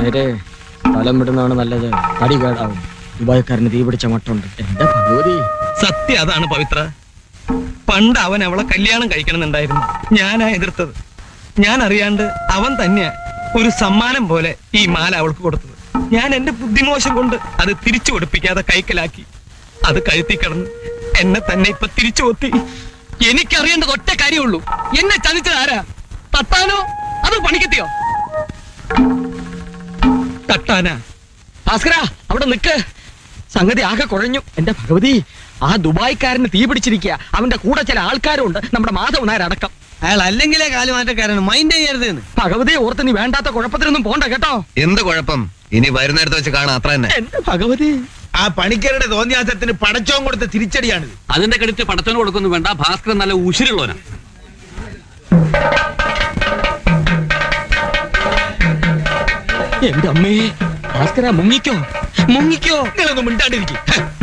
നേരെ സ്ഥലം വിടുന്നതാണ് നല്ലത് തടി കേടാവും ദുബായ്ക്കാരന് തീ പിടിച്ച മട്ടുണ്ട് എന്റെ ഭഗവതി സത്യം അതാണ് പവിത്ര പണ്ട് അവൻ അവളെ കല്യാണം കഴിക്കണമെന്നുണ്ടായിരുന്നു ഞാനാ എതിർത്തത് ഞാൻ അറിയാണ്ട് അവൻ തന്നെയാ ഒരു സമ്മാനം പോലെ ഈ മാല അവൾക്ക് കൊടുത്തത് ഞാൻ എന്റെ ബുദ്ധിമോശം കൊണ്ട് അത് തിരിച്ചു കൊടുപ്പിക്കാതെ കൈക്കലാക്കി അത് കഴുത്തി കിടന്ന് എന്നെ തന്നെ ഇപ്പൊ തിരിച്ചു കൊത്തി എനിക്കറിയേണ്ടത് ഒറ്റ കാര്യമുള്ളൂ എന്നെ ചതിച്ചത് ആരാ തട്ടാനോ അതോ പണിക്കെത്തിയോ തട്ടാനാ ഭാസ്കര അവിടെ നിക്ക് സംഗതി ആകെ കുഴഞ്ഞു എന്റെ ഭഗവതി ആ ദുബായ്ക്കാരന് തീ പിടിച്ചിരിക്കുക അവന്റെ കൂടെ ചില ആൾക്കാരുണ്ട് നമ്മുടെ മാധവ് നായർ അടക്കം അയാൾ അല്ലെങ്കിലേ കാലുമാറ്റക്കാരാണ് മൈൻഡ് ചെയ്യരുതെന്ന് ഭഗവതിയെ ഓർത്ത് നീ വേണ്ടാത്ത കുഴപ്പത്തിനൊന്നും പോണ്ട കേട്ടോ എന്ത് കുഴപ്പം ഇനി വരുന്നിടത്ത് വെച്ച് കാണാം അത്ര തന്നെ എന്റെ ഭഗവതി ആ പണിക്കരുടെ തോന്നിയാസത്തിന് പടച്ചോൻ കൊടുത്ത തിരിച്ചടിയാണിത് അതിന്റെ ക്രെഡിറ്റ് പടച്ചവന് കൊടുക്കുന്നു വേണ്ട ഭാസ്കരൻ നല്ല ഉശിരുള്ളവനാ എന്റെ അമ്മേ ഭാസ്കര മുങ്ങിക്കോ മുങ്ങിക്കോ നിങ്ങളൊന്നും മിണ്ടാണ്ടിരിക്കും